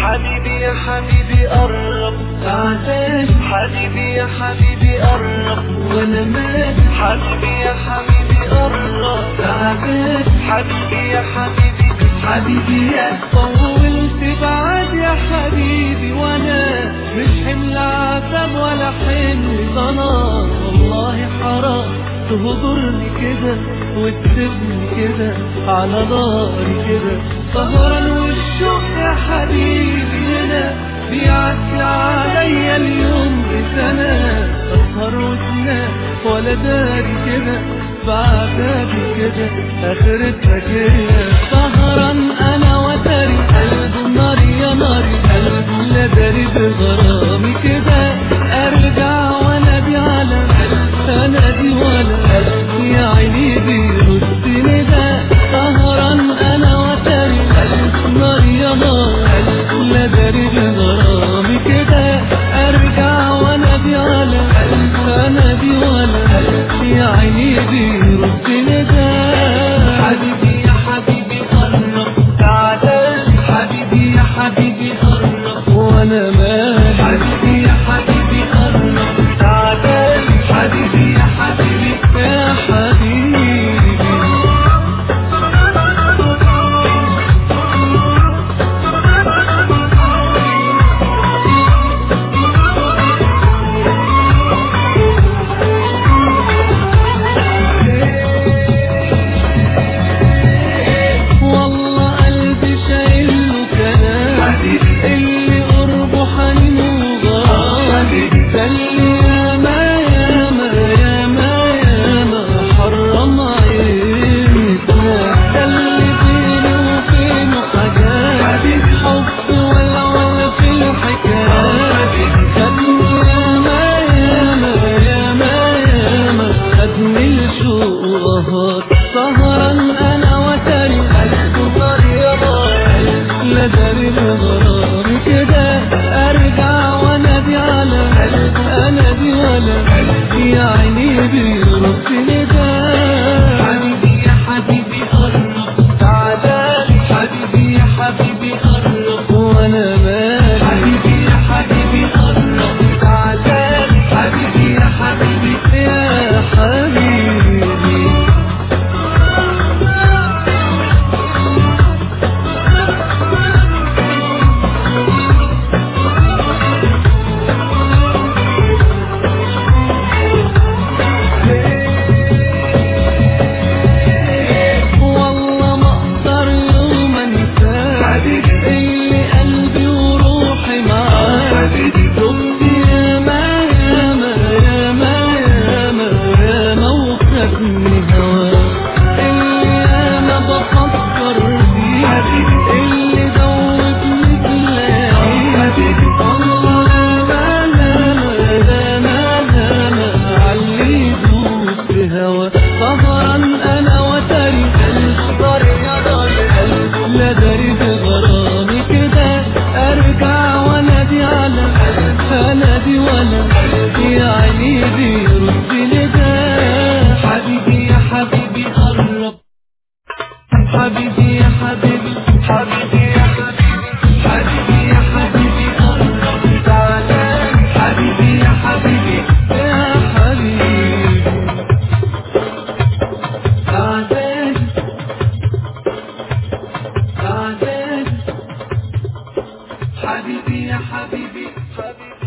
حبيبي يا حبيبي قرب تعال حبيبي يا حبيبي قرب وانا ماشي حبيبي يا حبيبي قرب تعال حبيبي يا حبيبي حبيبي يا طولت بعد يا حبيبي وانا مش حمل عذاب ولا حمل ضنان والله حرام تهجرني كده وتسيبني كده على ناري كده سهران والشوق يا حبيبي هنا بيعدي عليا اليوم بسنة أسهر وتنام ولا داري كده بعذابي كده آخرتها كده سهران أنا وتري قلبه نار يا ناري قلبه لا داري بغرامي كده أرجع وأنادي على أنادي ولا يا عيني بيردني ده سهران أنا وتري قلبه نار يا نار قلبه لا داري بغرامي كده أرجع وأنادي على أنادي ولا يا عيني بيردني ده حبيبي يا حبيبي قرب تعال حبيبي يا حبيبي قرب وانا ماشي حبيبي يا حبيبي قرب تعال حبيبي يا حبيبي يا حبيبي والله قلبي شايل له كلام حبيبي اللي قربه حنين وغرام ده اللي ياما ياما ياما ياما حرم عيني ده اللي بيني وبينه حاجات حب ولا ولا في الحكايات خدني ياما ياما ياما ياما خدني الشوق وقهر سهران انا وتاني قلبه نار يا نار لا داري الغرام كده ارجع وانادي على انادي ولا يا عيني بيردني ده حبيبي يا حبيبي قرب تعال حبيبي يا حبيبي قرب وانا ماشي حبيبي يا حبيبي قرب تعال حبيبي يا حبيبي يا حبيبي والله ما اقدر يوم انساه حبيبي اللي قلبي وروحي معاه حبيبي دمت ياما ياما ياما ياما ياما وخدني هواه اللي ياما بفكر فيه اللي دوبني تلاقيه والله ياما ياما ياما ياما علي يدوب في هوا سهران انا وتري الخضر يا دار قلب لا داري بغرامي كده ارجع وانادي على انادي ولا يا عيني بيردني ده حبيبي يا حبيبي قرب حبيبي يا حبيبي حبيبي يا حبيبي حبيبي يا حبيبي قرب تعالى حبيبي يا حبيبي يا حبيبي تعال تعال حبيبي يا حبيبي حبيبي